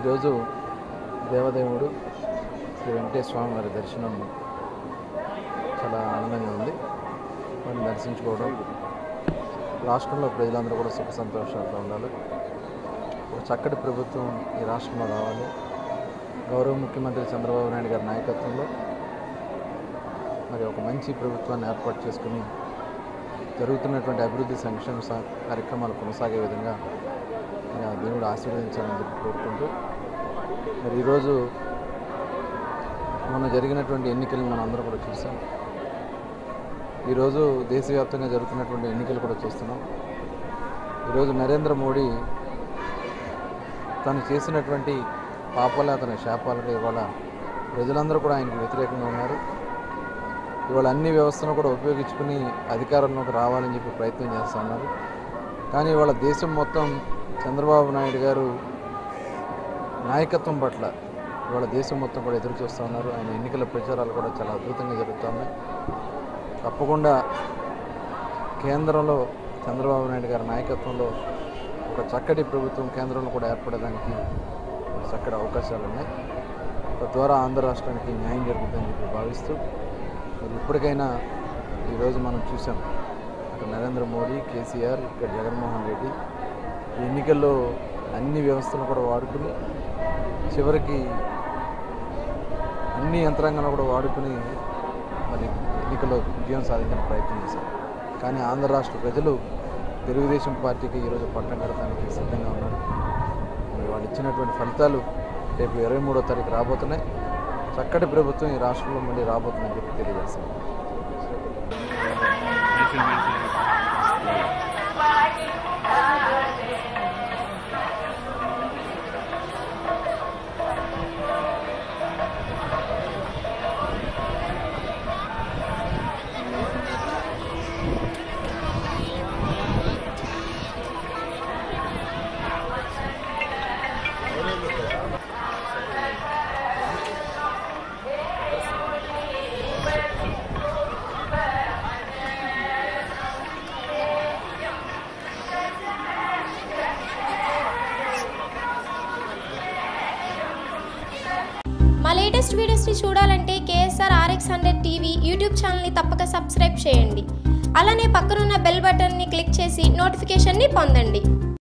ఈరోజు దేవదేవుడు శ్రీ వెంకటేశ్వర స్వామి వారి దర్శనం చాలా ఆనందంగా ఉంది వారిని దర్శించుకోవడం రాష్ట్రంలో ప్రజలందరూ కూడా సుఖ సంతోషాలతో ఉండాలి ఒక చక్కటి ప్రభుత్వం ఈ రాష్ట్రంలో రావాలి గౌరవ ముఖ్యమంత్రి చంద్రబాబు నాయుడు గారి నాయకత్వంలో మరి ఒక మంచి ప్రభుత్వాన్ని ఏర్పాటు చేసుకుని జరుగుతున్నటువంటి అభివృద్ధి సంక్షేమ సా- కార్యక్రమాలు కొనసాగే విధంగా మరి ఆ దేవుడు ఆశీర్వదించాలని చెప్పి కోరుకుంటూ మరి ఈరోజు మొన్న జరిగినటువంటి ఎన్నికలను మనం అందరం కూడా చూసాం ఈరోజు దేశవ్యాప్తంగా జరుగుతున్నటువంటి ఎన్నికలు కూడా చూస్తున్నాం ఈరోజు నరేంద్ర మోడీ తను చేసినటువంటి పాపాలు అతని శాపాలుగా ఇవాళ ప్రజలందరూ కూడా ఆయనకు వ్యతిరేకంగా ఉన్నారు ఇవాళ అన్ని వ్యవస్థను కూడా ఉపయోగించుకుని అధికారంలోకి రావాలని చెప్పి ప్రయత్నం చేస్తున్నారు కానీ ఇవాళ దేశం మొత్తం చంద్రబాబు నాయుడు గారు నాయకత్వం పట్ల ఇవాళ దేశం మొత్తం కూడా ఎదురు చూస్తూ ఉన్నారు ఆయన ఎన్నికల ప్రచారాలు కూడా చాలా అద్భుతంగా జరుగుతున్నాయి తప్పకుండా కేంద్రంలో చంద్రబాబు నాయుడు గారి నాయకత్వంలో ఒక చక్కటి ప్రభుత్వం కేంద్రంలో కూడా ఏర్పడడానికి చక్కటి అవకాశాలు ఉన్నాయి తద్వారా ఆంధ్ర రాష్ట్రానికి న్యాయం జరుగుతుందని చెప్పి భావిస్తూ మరి ఇప్పటికైనా ఈరోజు మనం చూసాం అక్కడ నరేంద్ర మోడీ కేసీఆర్ ఇక్కడ జగన్మోహన్ రెడ్డి ఈ ఎన్నికల్లో అన్ని వ్యవస్థలను కూడా వాడుకుని చివరికి అన్ని యంత్రాంగాలను కూడా వాడుకుని మరి ఎన్నికల్లో విజయం సాధించిన ప్రయత్నం చేశారు కానీ ఆంధ్ర రాష్ట్ర ప్రజలు తెలుగుదేశం పార్టీకి ఈరోజు పట్టం కడటానికి సిద్ధంగా ఉన్నారు మరి వాళ్ళు ఇచ్చినటువంటి ఫలితాలు రేపు ఇరవై మూడో తారీఖు రాబోతున్నాయి చక్కటి ప్రభుత్వం ఈ రాష్ట్రంలో మళ్ళీ రాబోతుందని చెప్పి తెలియజేస్తాను మా లేటెస్ట్ వీడియోస్ని చూడాలంటే KSR RX hundred TV YouTube ఛానల్ని తప్పక సబ్స్క్రైబ్ చేయండి అలానే పక్కనున్న బెల్ బటన్ని క్లిక్ చేసి నోటిఫికేషన్ని పొందండి